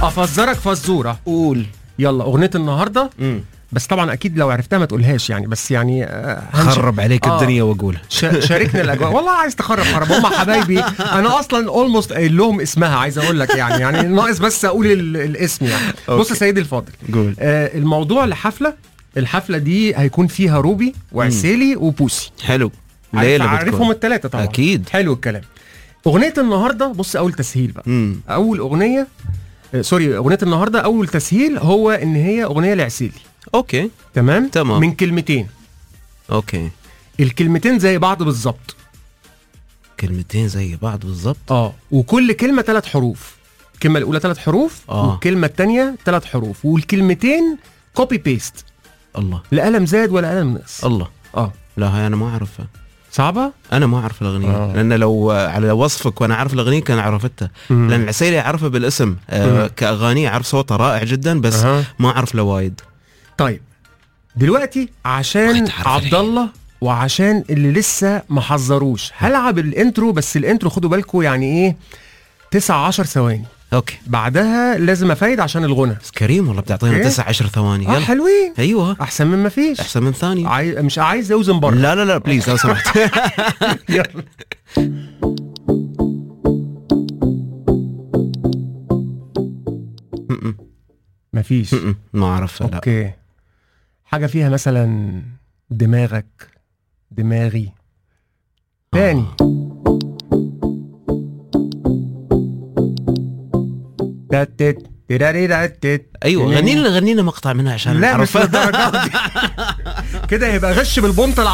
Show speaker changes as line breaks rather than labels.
افزرك فزوره
قول
يلا اغنيه النهارده
مم.
بس طبعا اكيد لو عرفتها ما تقولهاش يعني بس يعني آه، هنش-
خرب عليك
آه.
الدنيا واقول
شا- شاركنا الاجواء والله عايز تخرب خرب هم حبايبي انا اصلا اولموست قايل لهم اسمها عايز اقول لك يعني يعني ناقص بس اقول ال- الاسم يعني بص
أوكي.
يا سيدي الفاضل
قول
آه الموضوع لحفله الحفله دي هيكون فيها روبي وعسيلي وبوسي
حلو
عارف
ليلة
عارفهم
بتكون
الثلاثه طبعا
أكيد.
حلو الكلام اغنيه النهارده بص اول تسهيل بقى
مم.
اول اغنيه آه، سوري اغنيه النهارده اول تسهيل هو ان هي اغنيه لعسيلي
اوكي
تمام
تمام.
من كلمتين
اوكي
الكلمتين زي بعض بالظبط
كلمتين زي بعض بالظبط
اه وكل كلمه ثلاث حروف الكلمه الاولى ثلاث حروف
آه.
والكلمه الثانيه ثلاث حروف والكلمتين كوبي بيست
الله
لا قلم زاد ولا قلم نقص
الله
اه
لا هاي انا ما اعرفها
صعبه
انا ما اعرف الاغنيه
آه.
آه. لان لو على وصفك وانا عارف الاغنيه كان عرفتها
مم.
لان العسيري اعرفها بالاسم
مم.
آه كاغاني اعرف صوته رائع جدا بس
أها.
ما اعرف له وايد
طيب دلوقتي عشان
واحد حرف
عبد الله وعشان اللي لسه ما حذروش هلعب الانترو بس الانترو خدوا بالكم يعني ايه 9 10 ثواني
اوكي
بعدها لازم افايد عشان الغنى
بس كريم والله بتعطينا
إيه؟
9 10 ثواني
اه
يلا
حلوين
ايوه
احسن من ما فيش
احسن من ثاني
عاي... مش عايز اوزن بره
لا لا لا بليز لو سمحت
يلا
م-م.
مفيش
م-م. ما اعرفها لا
اوكي حاجه فيها مثلا دماغك دماغي تاني تتت تراريراتت.
ايوه غني لنا غني لنا مقطع منها عشان
لا مش
نعرفها
للدرجه دي كده يبقى غش بالبنط